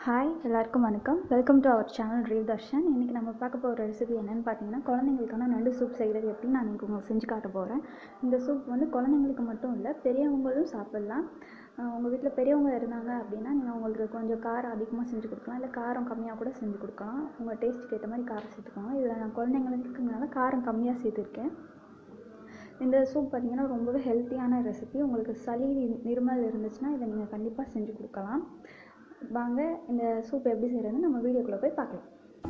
hi எல்லாருக்கும் வணக்கம் welcome to our channel reel Darshan இன்றைக்கி நம்ம பார்க்க போகிற ரெசிபி என்னென்னு பார்த்தீங்கன்னா குழந்தைங்களுக்கான நண்டு சூப் செய்கிறது எப்படின்னு நான் இன்றைக்கி உங்களுக்கு செஞ்சு காட்ட போகிறேன் இந்த சூப் வந்து குழந்தைங்களுக்கு மட்டும் இல்லை பெரியவங்களும் சாப்பிட்லாம் உங்கள் வீட்டில் பெரியவங்க இருந்தாங்க அப்படின்னா நீங்கள் உங்களுக்கு கொஞ்சம் காரம் அதிகமாக செஞ்சு கொடுக்கலாம் இல்லை காரம் கம்மியாக கூட செஞ்சு கொடுக்கலாம் உங்கள் டேஸ்ட்டுக்கு ஏற்ற மாதிரி காரம் சேர்த்துக்கோங்க இதில் நான் குழந்தைங்களுக்குனால காரம் கம்மியாக சேர்த்துருக்கேன் இந்த சூப் பார்த்திங்கன்னா ரொம்பவே ஹெல்த்தியான ரெசிபி உங்களுக்கு சளி இருமல் இருந்துச்சுன்னா இதை நீங்கள் கண்டிப்பாக செஞ்சு கொடுக்கலாம் வாங்க இந்த சூப் எப்படி செய்கிறதுன்னு நம்ம வீடியோக்குள்ளே போய் பார்க்கலாம்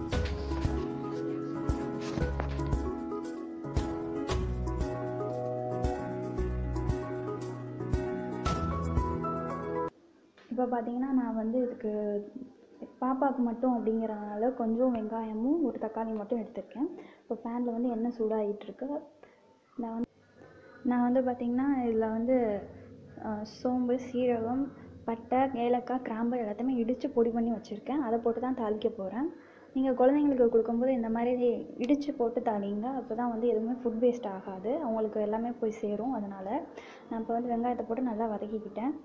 இப்போ பார்த்தீங்கன்னா நான் வந்து இதுக்கு பாப்பாவுக்கு மட்டும் அப்படிங்கிறதுனால கொஞ்சம் வெங்காயமும் ஒரு தக்காளி மட்டும் எடுத்திருக்கேன் இப்போ பேனில் வந்து எண்ணெய் சூடாகிட்டுருக்கு நான் வந்து நான் வந்து பார்த்திங்கன்னா இதில் வந்து சோம்பு சீரகம் பட்டை ஏலக்காய் கிராம்பு எல்லாத்தையுமே இடித்து பொடி பண்ணி வச்சுருக்கேன் அதை போட்டு தான் தாளிக்க போகிறேன் நீங்கள் குழந்தைங்களுக்கு கொடுக்கும்போது இந்த மாதிரி இடித்து போட்டு தாளிங்க அப்போ தான் வந்து எதுவுமே ஃபுட் வேஸ்ட் ஆகாது அவங்களுக்கு எல்லாமே போய் சேரும் அதனால் நான் இப்போ வந்து வெங்காயத்தை போட்டு நல்லா வதக்கிக்கிட்டேன்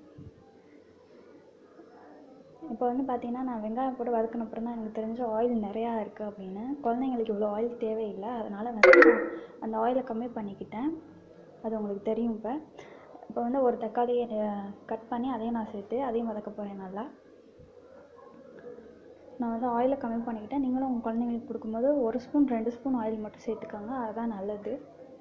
இப்போ வந்து பார்த்திங்கன்னா நான் வெங்காயம் போட்டு வதக்கின அப்புறம் தான் எனக்கு தெரிஞ்ச ஆயில் நிறையா இருக்குது அப்படின்னு குழந்தைங்களுக்கு இவ்வளோ ஆயில் தேவையில்லை அதனால் வந்து நான் அந்த ஆயிலை கம்மி பண்ணிக்கிட்டேன் அது உங்களுக்கு தெரியும் இப்போ இப்போ வந்து ஒரு தக்காளியை கட் பண்ணி அதையும் நான் சேர்த்து அதையும் வதக்க போகிறேன் நல்லா நான் வந்து ஆயிலை கம்மி பண்ணிக்கிட்டேன் நீங்களும் உங்கள் குழந்தைங்களுக்கு கொடுக்கும்போது ஒரு ஸ்பூன் ரெண்டு ஸ்பூன் ஆயில் மட்டும் சேர்த்துக்கோங்க அதுதான் நல்லது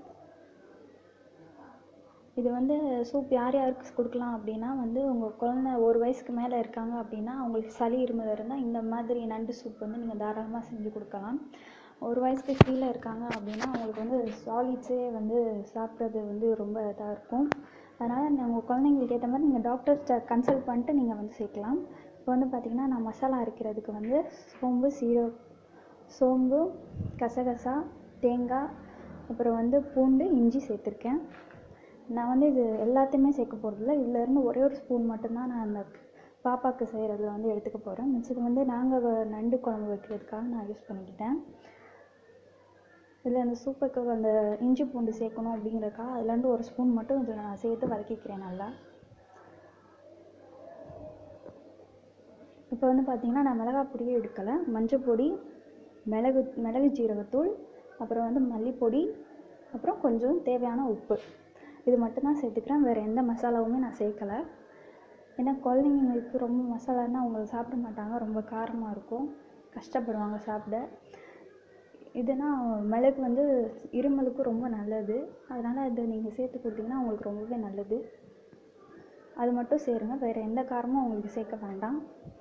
இது வந்து சூப் யார் யாருக்கு கொடுக்கலாம் அப்படின்னா வந்து உங்கள் குழந்த ஒரு வயசுக்கு மேலே இருக்காங்க அப்படின்னா அவங்களுக்கு சளி இருமல் இருந்தால் இந்த மாதிரி நண்டு சூப் வந்து நீங்கள் தாராளமாக செஞ்சு கொடுக்கலாம் ஒரு வயசுக்கு கீழே இருக்காங்க அப்படின்னா அவங்களுக்கு வந்து சாலிட்ஸே வந்து சாப்பிட்றது வந்து ரொம்ப இதாக இருக்கும் அதனால் உங்கள் குழந்தைங்களுக்கு ஏற்ற மாதிரி நீங்கள் டாக்டர்ஸ்ட்ட கன்சல்ட் பண்ணிட்டு நீங்கள் வந்து சேர்க்கலாம் இப்போ வந்து பார்த்திங்கன்னா நான் மசாலா அரைக்கிறதுக்கு வந்து சோம்பு சீரக சோம்பு கசகசா தேங்காய் அப்புறம் வந்து பூண்டு இஞ்சி சேர்த்துருக்கேன் நான் வந்து இது எல்லாத்தையுமே சேர்க்க போகிறதில்ல இதிலேருந்து ஒரே ஒரு ஸ்பூன் மட்டும்தான் நான் அந்த பாப்பாவுக்கு செய்கிறதுல வந்து எடுத்துக்க போகிறேன் மிச்சது வந்து நாங்கள் நண்டு குழம்பு வைக்கிறதுக்காக நான் யூஸ் பண்ணிக்கிட்டேன் இதில் அந்த சூப்புக்கு அந்த இஞ்சி பூண்டு சேர்க்கணும் அப்படிங்கிறக்காக அதுலேருந்து ஒரு ஸ்பூன் மட்டும் இதில் நான் சேர்த்து வதக்கிக்கிறேன் நல்லா இப்போ வந்து பார்த்திங்கன்னா நான் மிளகாய் பொடியே எடுக்கலை மஞ்சள் பொடி மிளகு மிளகு ஜீரகத்தூள் அப்புறம் வந்து மல்லிப்பொடி அப்புறம் கொஞ்சம் தேவையான உப்பு இது மட்டும்தான் சேர்த்துக்கிறேன் வேறு எந்த மசாலாவுமே நான் சேர்க்கலை ஏன்னா குழந்தைங்களுக்கு ரொம்ப மசாலான்னா அவங்க சாப்பிட மாட்டாங்க ரொம்ப காரமாக இருக்கும் கஷ்டப்படுவாங்க சாப்பிட இதுனா மிளகு வந்து இருமலுக்கு ரொம்ப நல்லது அதனால் இதை நீங்கள் சேர்த்து கொடுத்தீங்கன்னா உங்களுக்கு ரொம்பவே நல்லது அது மட்டும் சேருங்க வேறு எந்த காரமும் உங்களுக்கு சேர்க்க வேண்டாம்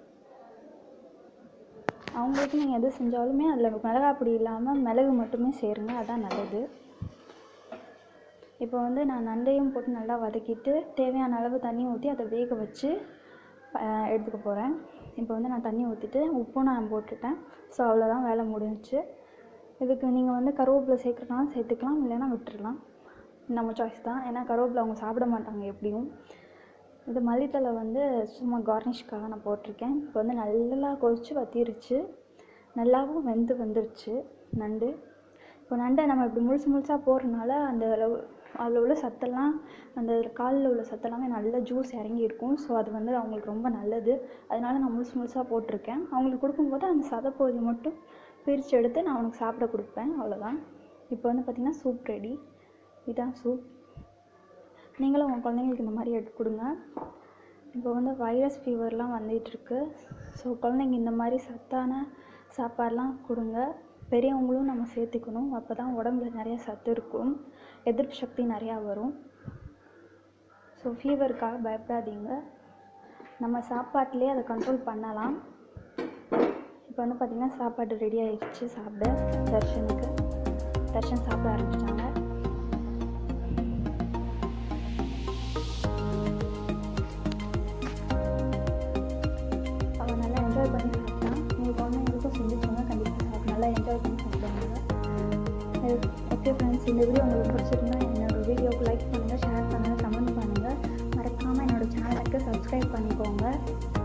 அவங்களுக்கு நீங்கள் எது செஞ்சாலுமே அதில் மிளகாய் பொடி இல்லாமல் மிளகு மட்டுமே சேருங்க அதான் நல்லது இப்போ வந்து நான் நண்டையும் போட்டு நல்லா வதக்கிட்டு தேவையான அளவு தண்ணி ஊற்றி அதை வேக வச்சு எடுத்துக்க போகிறேன் இப்போ வந்து நான் தண்ணி ஊற்றிட்டு உப்பும் நான் போட்டுட்டேன் ஸோ அவ்வளோதான் வேலை முடிஞ்சிச்சு இதுக்கு நீங்கள் வந்து கருவேப்பிலை சேர்க்குறனாலும் சேர்த்துக்கலாம் இல்லைன்னா விட்டுடலாம் நம்ம சாய்ஸ் தான் ஏன்னா கருவேப்பிலை அவங்க சாப்பிட மாட்டாங்க எப்படியும் இது மல்லித்தலை வந்து சும்மா கார்னிஷ்க்காக நான் போட்டிருக்கேன் இப்போ வந்து நல்லா கொதித்து வத்திருச்சு நல்லாவும் வெந்து வந்துருச்சு நண்டு இப்போ நண்டை நம்ம இப்படி முழுசு முழுசாக போடுறதுனால அந்த அளவு அதில் உள்ள சத்தெல்லாம் அந்த காலில் உள்ள சத்தெல்லாமே நல்லா ஜூஸ் இறங்கி இருக்கும் ஸோ அது வந்து அவங்களுக்கு ரொம்ப நல்லது அதனால நான் முழுசு முழுசாக போட்டிருக்கேன் அவங்களுக்கு கொடுக்கும்போது அந்த சதப்பகுதி மட்டும் பிரித்து எடுத்து நான் அவனுக்கு சாப்பிட கொடுப்பேன் அவ்வளோதான் இப்போ வந்து பார்த்திங்கன்னா சூப் ரெடி இதுதான் சூப் நீங்களும் உங்கள் குழந்தைங்களுக்கு இந்த மாதிரி எடுத்து கொடுங்க இப்போ வந்து வைரஸ் ஃபீவர்லாம் வந்துகிட்ருக்கு ஸோ குழந்தைங்க இந்த மாதிரி சத்தான சாப்பாடெலாம் கொடுங்க பெரியவங்களும் நம்ம சேர்த்துக்கணும் அப்போ தான் உடம்புல நிறைய சத்து இருக்கும் எதிர்ப்பு சக்தி நிறையா வரும் ஸோ ஃபீவருக்காக பயப்படாதீங்க நம்ம சாப்பாட்டிலே அதை கண்ட்ரோல் பண்ணலாம் இப்போ வந்து பார்த்திங்கன்னா சாப்பாடு ரெடி ஆகிடுச்சு சாப்பிட தர்ஷனுக்கு தர்ஷன் சாப்பிட ஆரம்பிச்சிட்டாங்க அவன் நல்லா என்ஜாய் பண்ணி சாப்பிட்டான் நீங்கள் குழந்தைங்களுக்கும் செஞ்சு கொடுங்க கண்டிப்பாக சாப்பிட்டு நல்லா என்ஜாய் பண்ணி சாப்பிடுவாங்க ஓகே ஃப்ரெண்ட்ஸ் இந்த வீடியோ உங்களுக்கு பிடிச்சிருந்தா என்னோடய வீடியோவுக்கு லைக் பண்ணுங்கள் ஷேர் பண்ணுங்கள் கமெண்ட் பண்ணுங்கள் மறக்காமல் என்னோடய சேனலுக்கு சப்ஸ்கிரைப் பண்ணிக்கோங்க